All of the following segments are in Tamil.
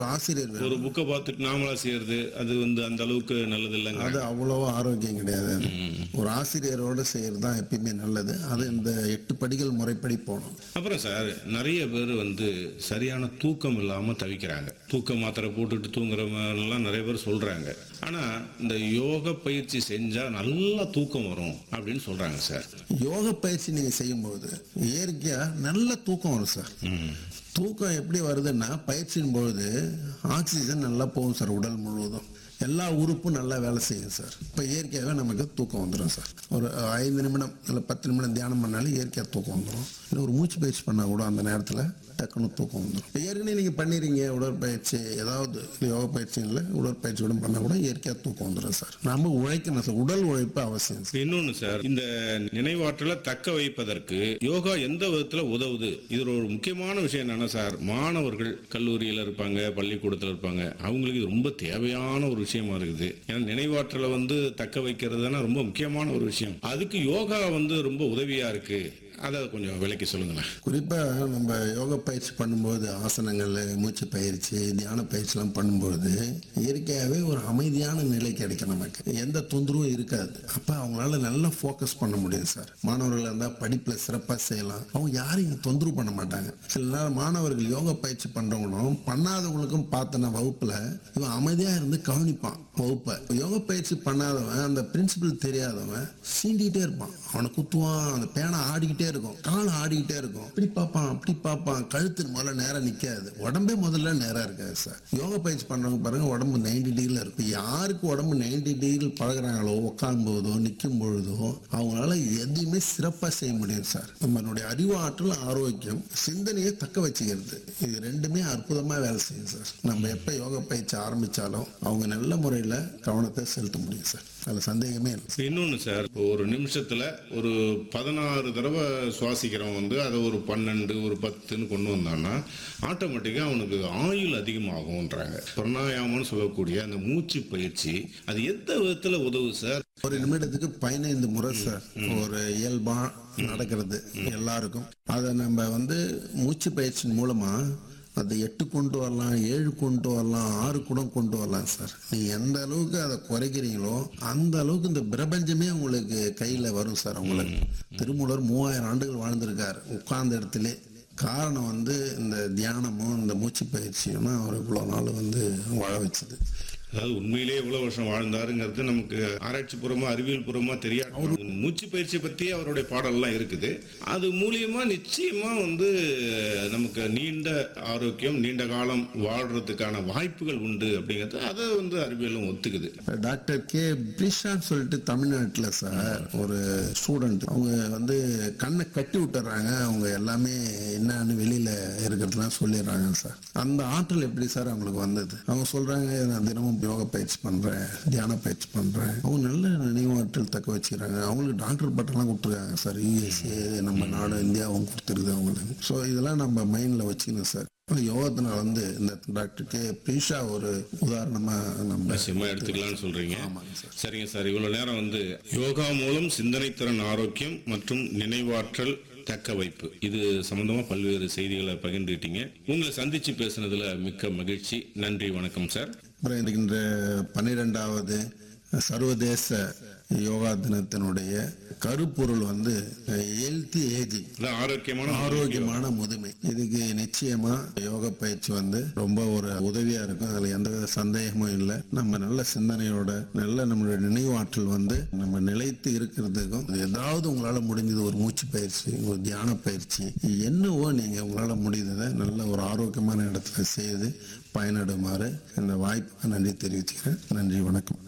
ஆசிரியர் வேணும். ஒரு புக்கை பார்த்துட்டு நாமளா செய்யறது அது வந்து அந்த அளவுக்கு நல்லது இல்லைங்க அது அவ்வளவா ஆரோக்கியம் கிடையாது அது. ஒரு ஆசிரியரோட செய்யறது தான் எப்பயுமே நல்லது அது இந்த எட்டு படிகள் முறைப்படி போகணும் அப்புறம் சார் நிறைய பேர் வந்து சரியான தூக்கம் இல்லாம தவிக்கிறாங்க தூக்க மாத்திரை போட்டுட்டு தூங்குறவங்கலாம் நிறைய பேர் சொல்றாங்க ஆனா இந்த யோக பயிற்சி செஞ்சா நல்லா தூக்கம் வரும் அப்படின்னு சொல்றாங்க சார் யோக பயிற்சி நீங்க செய்யும்போது இயற்கையா நல்ல தூக்கம் வரும் சார் தூக்கம் எப்படி வருதுன்னா பயிற்சியின் பொழுது ஆக்சிஜன் நல்லா போகும் சார் உடல் முழுவதும் எல்லா உறுப்பும் நல்லா வேலை செய்யும் சார் இப்போ இயற்கையாகவே நமக்கு தூக்கம் வந்துடும் சார் ஒரு ஐந்து நிமிடம் இல்லை பத்து நிமிடம் தியானம் பண்ணாலும் இயற்கையாக தூக்கம் வந்துடும் இல்லை ஒரு மூச்சு பயிற்சி பண்ணால் கூட அந்த நேரத்தில் டக்குன்னு தூக்கம் வந்துடும் ஏற்கனவே நீங்கள் பண்ணிடுறீங்க உடற்பயிற்சி ஏதாவது யோக பயிற்சி இல்லை உடற்பயிற்சி கூட பண்ணால் கூட இயற்கையாக தூக்கம் வந்துடும் சார் நம்ம உழைக்கணும் சார் உடல் உழைப்பு அவசியம் சார் இன்னொன்னு சார் இந்த நினைவாற்றலை தக்க வைப்பதற்கு யோகா எந்த விதத்துல உதவுது இதுல ஒரு முக்கியமான விஷயம் என்னன்னா சார் மாணவர்கள் கல்லூரியில இருப்பாங்க பள்ளிக்கூடத்துல இருப்பாங்க அவங்களுக்கு இது ரொம்ப தேவையான ஒரு விஷயமா இருக்குது ஏன்னா நினைவாற்றலை வந்து தக்க வைக்கிறது தானே ரொம்ப முக்கியமான ஒரு விஷயம் அதுக்கு யோகா வந்து ரொம்ப உதவியா இருக்கு அதை கொஞ்சம் விளக்கி சொல்லுங்களேன் குறிப்பாக நம்ம யோக பயிற்சி பண்ணும்போது ஆசனங்கள் மூச்சு பயிற்சி தியான பயிற்சிலாம் பண்ணும்போது இயற்கையாகவே ஒரு அமைதியான நிலை கிடைக்கும் நமக்கு எந்த தொந்தரவும் இருக்காது அப்போ அவங்களால நல்லா ஃபோக்கஸ் பண்ண முடியும் சார் மாணவர்கள் இருந்தால் படிப்பில் சிறப்பாக செய்யலாம் அவங்க யாரையும் தொந்தரவு பண்ண மாட்டாங்க சில நேரம் மாணவர்கள் யோகா பயிற்சி பண்ணுறவங்களும் பண்ணாதவங்களுக்கும் பார்த்தன வகுப்பில் இவன் அமைதியாக இருந்து கவனிப்பான் வகுப்பை யோக பயிற்சி பண்ணாதவன் அந்த பிரின்சிபல் தெரியாதவன் சீண்டிகிட்டே இருப்பான் அவனை குத்துவான் அந்த பேனை ஆடிக்கிட்டே இருக்கும் கால் ஆடிக்கிட்டே இருக்கும் இப்படி பார்ப்பான் அப்படி பார்ப்பான் கழுத்து முதல்ல நேரம் நிற்காது உடம்பே முதல்ல நேரம் இருக்காது சார் யோக பயிற்சி பண்ணுறவங்க பாருங்க உடம்பு நைன்டி டிகிரியில் இருக்கும் யாருக்கு உடம்பு நைன்டி டிகிரியில் பழகுறாங்களோ உட்காரும் போதோ நிற்கும் பொழுதோ அவங்களால எதையுமே சிறப்பாக செய்ய முடியும் சார் நம்மளுடைய அறிவு ஆற்றல் ஆரோக்கியம் சிந்தனையை தக்க வச்சுக்கிறது இது ரெண்டுமே அற்புதமாக வேலை செய்யும் சார் நம்ம எப்போ யோக பயிற்சி ஆரம்பித்தாலும் அவங்க நல்ல முறையில் கவனத்தை செலுத்த முடியும் சார் அதில் சந்தேகமே இல்லை இன்னொன்னு சார் இப்போ ஒரு நிமிஷத்துல ஒரு பதினாறு தடவை சுவாசிக்கிறவன் வந்து அதை ஒரு பன்னெண்டு ஒரு பத்துன்னு கொண்டு வந்தான்னா ஆட்டோமேட்டிக்கா அவனுக்கு ஆயுள் அதிகமாகும்ன்றாங்க பிரணாயாமம்னு சொல்லக்கூடிய அந்த மூச்சு பயிற்சி அது எந்த விதத்துல உதவு சார் ஒரு நிமிடத்துக்கு பதினைந்து முறை சார் ஒரு இயல்பா நடக்கிறது எல்லாருக்கும் அதை நம்ம வந்து மூச்சு பயிற்சியின் மூலமா அதை எட்டு கொண்டு வரலாம் ஏழு கொண்டு வரலாம் ஆறு கூட கொண்டு வரலாம் சார் நீங்க எந்த அளவுக்கு அதை குறைக்கிறீங்களோ அந்த அளவுக்கு இந்த பிரபஞ்சமே உங்களுக்கு கையில வரும் சார் உங்களுக்கு திருமூலர் மூவாயிரம் ஆண்டுகள் வாழ்ந்திருக்காரு உட்கார்ந்த இடத்துல காரணம் வந்து இந்த தியானமும் இந்த மூச்சு பயிற்சியும் தான் அவர் இவ்வளோ நாள் வந்து வாழ வச்சது அதாவது உண்மையிலேயே எவ்வளவு வருஷம் வாழ்ந்தாருங்கிறது நமக்கு ஆராய்ச்சி பூர்வமா அறிவியல் பூர்வமா தெரியாது மூச்சு பயிற்சி பத்தி அவருடைய பாடல்லாம் இருக்குது அது மூலியமா நிச்சயமா வந்து நமக்கு நீண்ட ஆரோக்கியம் நீண்ட காலம் வாழ்றதுக்கான வாய்ப்புகள் உண்டு அப்படிங்கிறது அதை வந்து அறிவியலும் ஒத்துக்குது டாக்டர் கே பிரிஷான்னு சொல்லிட்டு தமிழ்நாட்டில் சார் ஒரு ஸ்டூடெண்ட் அவங்க வந்து கண்ணை கட்டி விட்டுறாங்க அவங்க எல்லாமே என்னன்னு வெளியில இருக்கிறதுலாம் சொல்லிடுறாங்க சார் அந்த ஆற்றல் எப்படி சார் அவங்களுக்கு வந்தது அவங்க சொல்றாங்க நான் தினமும் யோகா பயிற்சி பண்றேன் தியான பயிற்சி பண்றேன் அவங்க நல்ல நினைவாற்றல் தக்க வச்சுக்கிறாங்க அவங்களுக்கு டாக்டர் பட்டம்லாம் கொடுத்துருக்காங்க சார் யூஎஸ்ஏ நம்ம நாடு இந்தியாவும் கொடுத்துருது அவங்களுக்கு ஸோ இதெல்லாம் நம்ம மைண்ட்ல வச்சுக்கணும் சார் யோகத்தினால வந்து இந்த டாக்டர் கே பிரிஷா ஒரு உதாரணமா நம்ம நிச்சயமா எடுத்துக்கலாம்னு சொல்றீங்க ஆமாங்க சார் சரிங்க சார் இவ்வளவு நேரம் வந்து யோகா மூலம் சிந்தனை திறன் ஆரோக்கியம் மற்றும் நினைவாற்றல் தக்க வைப்பு இது சம்பந்தமா பல்வேறு செய்திகளை பகிர்ந்துட்டீங்க உங்களை சந்திச்சு பேசுனதுல மிக்க மகிழ்ச்சி நன்றி வணக்கம் சார் அப்புறம் இருக்கின்ற பன்னிரெண்டாவது சர்வதேச யோகா தினத்தினுடைய கருப்பொருள் வந்து ஹெல்த்தி ஏஜிங் அதான் ஆரோக்கியமான ஆரோக்கியமான முதுமை இதுக்கு நிச்சயமா யோகா பயிற்சி வந்து ரொம்ப ஒரு உதவியா இருக்கும் அதுல எந்தவித சந்தேகமும் இல்லை நம்ம நல்ல சிந்தனையோட நல்ல நம்மளுடைய நினைவாற்றல் வந்து நம்ம நிலைத்து இருக்கிறதுக்கும் ஏதாவது உங்களால முடிஞ்சது ஒரு மூச்சு பயிற்சி ஒரு தியான பயிற்சி என்னவோ நீங்க உங்களால முடிந்ததை நல்ல ஒரு ஆரோக்கியமான இடத்துல செய்து பயனடுமாறு இந்த வாய்ப்புக்கு நன்றி தெரிவிச்சுக்கிறேன் நன்றி வணக்கம்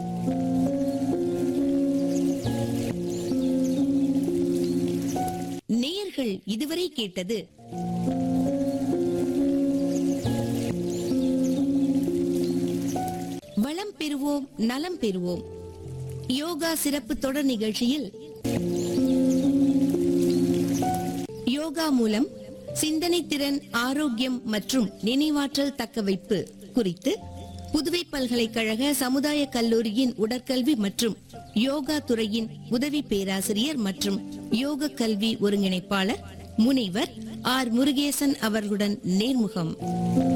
நேயர்கள் இதுவரை கேட்டது வளம் பெறுவோம் நலம் பெறுவோம் யோகா சிறப்பு தொடர் நிகழ்ச்சியில் யோகா மூலம் சிந்தனை திறன் ஆரோக்கியம் மற்றும் நினைவாற்றல் தக்கவைப்பு குறித்து புதுவை பல்கலைக்கழக சமுதாய கல்லூரியின் உடற்கல்வி மற்றும் யோகா துறையின் உதவி பேராசிரியர் மற்றும் யோக கல்வி ஒருங்கிணைப்பாளர் முனைவர் ஆர் முருகேசன் அவர்களுடன் நேர்முகம்